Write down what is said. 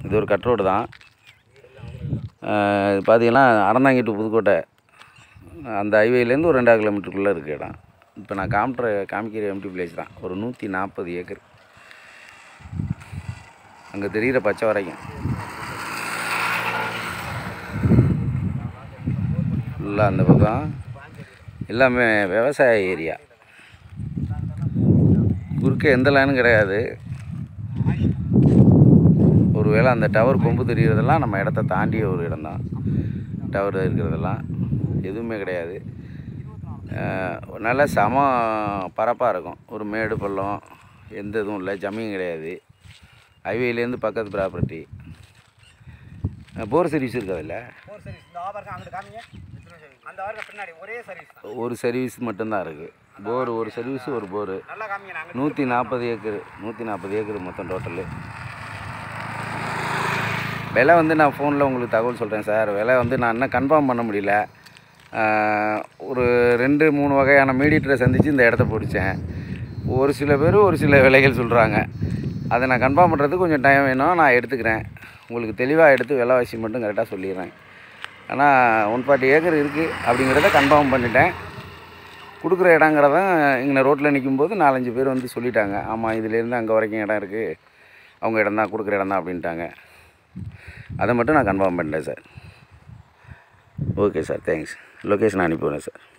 இது ஒரு cut road தான் அஹ் இது பார்த்தீங்கன்னா அறந்தாங்கி டு புதுக்கோட்டை அந்த ஹைவேலேருந்து ஒரு ரெண்டாவது கிலோமீட்டருக்குள்ளே இருக்குது இடம் இப்போ நான் காமிட்ற காமிக்கிற எம்டி பிளேஸ் தான் ஒரு நூற்றி நாற்பது ஏக்கர் அங்கே தெரிகிற பச்சை வரைக்கும் ஃபுல்லாக அந்த பக்கம் எல்லாமே விவசாய ஏரியா குறுக்க எந்த லைனும் கிடையாது ஒருவேளை அந்த டவர் கொம்பு தெரிகிறதெல்லாம் நம்ம இடத்த தாண்டிய ஒரு இடம்தான் டவர் இருக்கிறதெல்லாம் எதுவுமே கிடையாது அஹ் நல்ல சம பரப்பாக இருக்கும் ஒரு மேடு பள்ளம் எந்த இதுவும் இல்லை ஜமீன் கிடையாது ஹைவேலேருந்து பக்கத்து ப்ராப்பர்ட்டி போர் சர்வீஸ் இருக்காதுல்ல ஃபோர் சர்வீஸ் இந்த ஆபருக்கு அங்கிட்டு காமிங்க அந்த ஆபருக்கு பின்னாடி ஒரே சர்வீஸ் தான் ஒரு சர்வீஸ் மட்டும்தான் இருக்குது போர் ஒரு சர்வீஸ் ஒரு போர் நல்லா காமிங்க நாங்கள் நூற்றி நாற்பது ஏக்கர் நூற்றி நாற்பது ஏக்கர் மொத்தம் டோட்டலு விலை வந்து நான் ஃபோனில் உங்களுக்கு தகவல் சொல்கிறேன் சார் விலை வந்து நான் இன்னும் கன்ஃபார்ம் பண்ண முடியல ஆஹ், ஒரு ரெண்டு மூணு வகையான மீடியேட்டரை சந்தித்து இந்த இடத்த பிடிச்சேன் ஒரு சில பேர் ஒரு சில விலைகள் சொல்கிறாங்க அதை நான் கன்ஃபார்ம் பண்ணுறதுக்கு கொஞ்சம் டைம் வேணும் நான் எடுத்துக்கிறேன் உங்களுக்கு தெளிவாக எடுத்து விலைவாசி மட்டும் கரெக்டாக சொல்லிடுறேன் ஆனால் ஒன் ஃபார்ட்டி ஏக்கர் இருக்குது அப்படிங்கிறத கன்ஃபார்ம் பண்ணிட்டேன் கொடுக்குற இடங்கிறத இங்கே ரோட்டில் நிற்கும்போது நாலஞ்சு பேர் வந்து சொல்லிட்டாங்க ஆமாம் இதுலேருந்து அங்கே வரைக்கும் இடம் இருக்குது அவங்க இடம் தான் கொடுக்குற இடம் தான் அப்படின்ட்டாங்க அதை மட்டும் நான் கன்ஃபார்ம் பண்ணிட்டேன் sir okay sir thanks location அனுப்பி விடுறேன் சார்